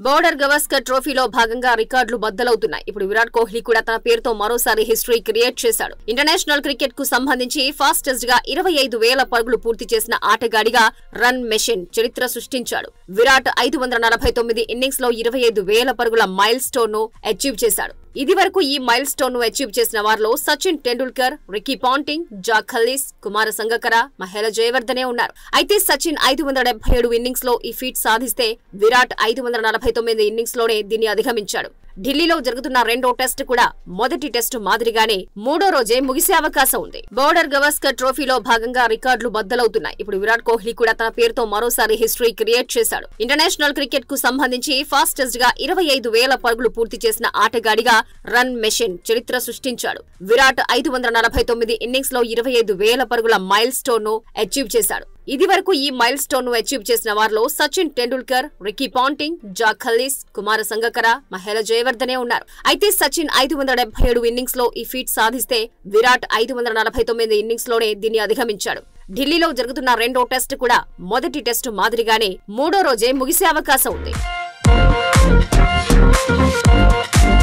border Gavaskar ట్రోఫీలో భాగంగా రికార్డులు బద్దలవుతున్నాయి ఇప్పుడు విరాట్ కోహ్లీ కూడా తన పేరుతో మరోసారి హిస్టరీ క్రియేట్ చేశాడు ఇంటర్నేషనల్ క్రికెట్ కు సంబంధించి ఫాస్టెస్ట్ గా ఇరవై ఐదు వేల పరుగులు పూర్తి చేసిన ఆటగాడిగా రన్ మెషిన్ చరిత్ర సృష్టించాడు విరాట్ ఐదు వందల నలభై తొమ్మిది ఇన్నింగ్స్ లో ఇరవై ఐదు వేల పరుగుల మైల్ స్టోన్ ను అచీవ్ చేశాడు ఇది వరకు ఈ మైల్ స్టోన్ ను అచీవ్ చేసిన వారిలో Sachin Tendulkar Ricky Ponting Jacques Kallis Kumar Sangakkara Mahela Jayawardene ఉన్నారు అయితే సచిన్ ఐదు వందల డెబ్బై ఏడు ఇన్నింగ్స్ లో ఈ ఫీట్ సాధిస్తే విరాట్ ఐదు వందల నలభై తొమ్మిది ఇన్నింగ్స్ లోనే దీన్ని అధిగమించాడు ఢిల్లీలో జరుగుతున్న రెండో టెస్ట్ కూడా మొదటి టెస్టు మాదిరిగానే మూడో రోజే ముగిసే అవకాశం ఉంది బోర్డర్ గవాస్కర్ ట్రోఫీలో భాగంగా రికార్డులు బద్దలవుతున్నాయి ఇప్పుడు విరాట్ కోహ్లీ కూడా తన పేరుతో మరోసారి హిస్టరీ క్రియేట్ చేశాడు ఇంటర్నేషనల్ క్రికెట్ కు సంబంధించి ఫాస్టెస్ట్ గా ఇరవై ఐదు వేల పరుగులు పూర్తి చేసిన ఆటగాడిగా రన్ మెషిన్ చరిత్ర సృష్టించాడు విరాట్ ఐదు వందల నలభై తొమ్మిది ఇన్నింగ్స్ లో ఇరవై ఐదు వేల పరుగుల మైల్ స్టోన్ ను అచీవ్ చేశాడు ఇది వరకు ఈ మైల్ స్టోన్ ను అచీవ్ చేసిన వారిలో Sachin Tendulkar Ricky Ponting Jacques Kallis Kumar Sangakkara Mahela Jayawardene ఉన్నారు అయితే సచిన్ ఐదు వందల డెబ్బై ఏడు ఇన్నింగ్స్ లో ఈ ఫీట్ సాధిస్తే విరాట్ ఐదు వందల నలభై తొమ్మిది ఇన్నింగ్స్ లోనే దీన్ని అధిగమించాడు ఢిల్లీలో జరుగుతున్న రెండో టెస్ట్ కూడా మొదటి టెస్టు మాదిరిగానే మూడో రోజే ముగిసే అవకాశం ఉంది